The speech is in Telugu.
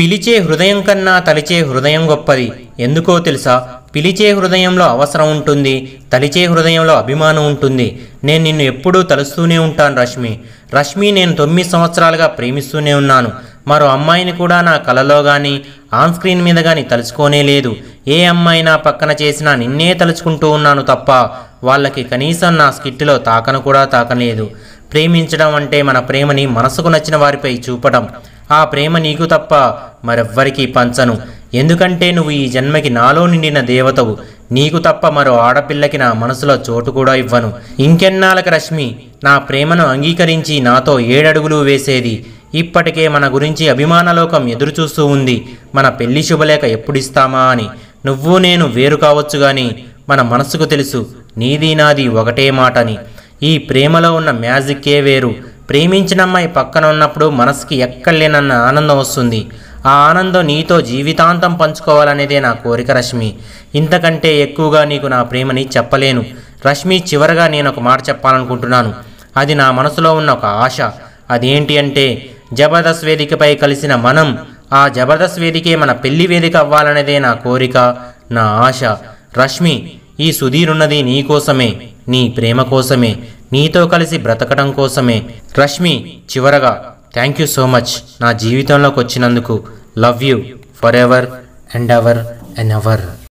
పిలిచే హృదయం కన్నా తలిచే హృదయం గొప్పది ఎందుకో తెలుసా పిలిచే హృదయంలో అవసరం ఉంటుంది తలిచే హృదయంలో అభిమానం ఉంటుంది నేను నిన్ను ఎప్పుడూ తలుస్తూనే ఉంటాను రష్మి రష్మి నేను తొమ్మిది సంవత్సరాలుగా ప్రేమిస్తూనే ఉన్నాను మరో అమ్మాయిని కూడా నా కలలో కానీ ఆన్ స్క్రీన్ మీద కానీ తలుచుకోనే లేదు ఏ అమ్మాయి నా పక్కన చేసినా నిన్నే తలుచుకుంటూ ఉన్నాను తప్ప వాళ్ళకి కనీసం నా స్కిట్లో తాకను కూడా తాకలేదు ప్రేమించడం అంటే మన ప్రేమని మనసుకు నచ్చిన వారిపై చూపడం ఆ ప్రేమ నీకు తప్ప మరెవ్వరికీ పంచను ఎందుకంటే నువ్వు ఈ జన్మకి నాలో నిండిన దేవతవు నీకు తప్ప మరో ఆడపిల్లకి నా మనసులో చోటు కూడా ఇవ్వను ఇంకెన్నాళ్ళకి రశ్మి నా ప్రేమను అంగీకరించి నాతో ఏడడుగులు వేసేది ఇప్పటికే మన గురించి అభిమానలోకం ఎదురుచూస్తూ ఉంది మన పెళ్లి శుభలేఖ ఎప్పుడిస్తామా అని నువ్వు నేను వేరు కావచ్చు గాని మన మనసుకు తెలుసు నీది నాది ఒకటే మాటని ఈ ప్రేమలో ఉన్న మ్యాజిక్కే వేరు ప్రేమించిన అమ్మాయి పక్కన ఉన్నప్పుడు మనసుకి ఎక్కడలేనన్న ఆనందం వస్తుంది ఆ ఆనందం నీతో జీవితాంతం పంచుకోవాలనేదే నా కోరిక రశ్మి ఇంతకంటే ఎక్కువగా నీకు నా ప్రేమని చెప్పలేను రశ్మి చివరగా నేను ఒక మాట చెప్పాలనుకుంటున్నాను అది నా మనసులో ఉన్న ఒక ఆశ అదేంటి అంటే జబర్దస్త్ వేదికపై కలిసిన మనం ఆ జబర్దస్త్ వేదికే మన పెళ్లి వేదిక అవ్వాలనేదే నా కోరిక నా ఆశ రష్మి ఈ సుధీరున్నది నీ కోసమే నీ ప్రేమ కోసమే నీతో కలిసి బ్రతకడం కోసమే రష్మి చివరగా థ్యాంక్ యూ సో మచ్ నా జీవితంలోకి వచ్చినందుకు love you forever and ever and ever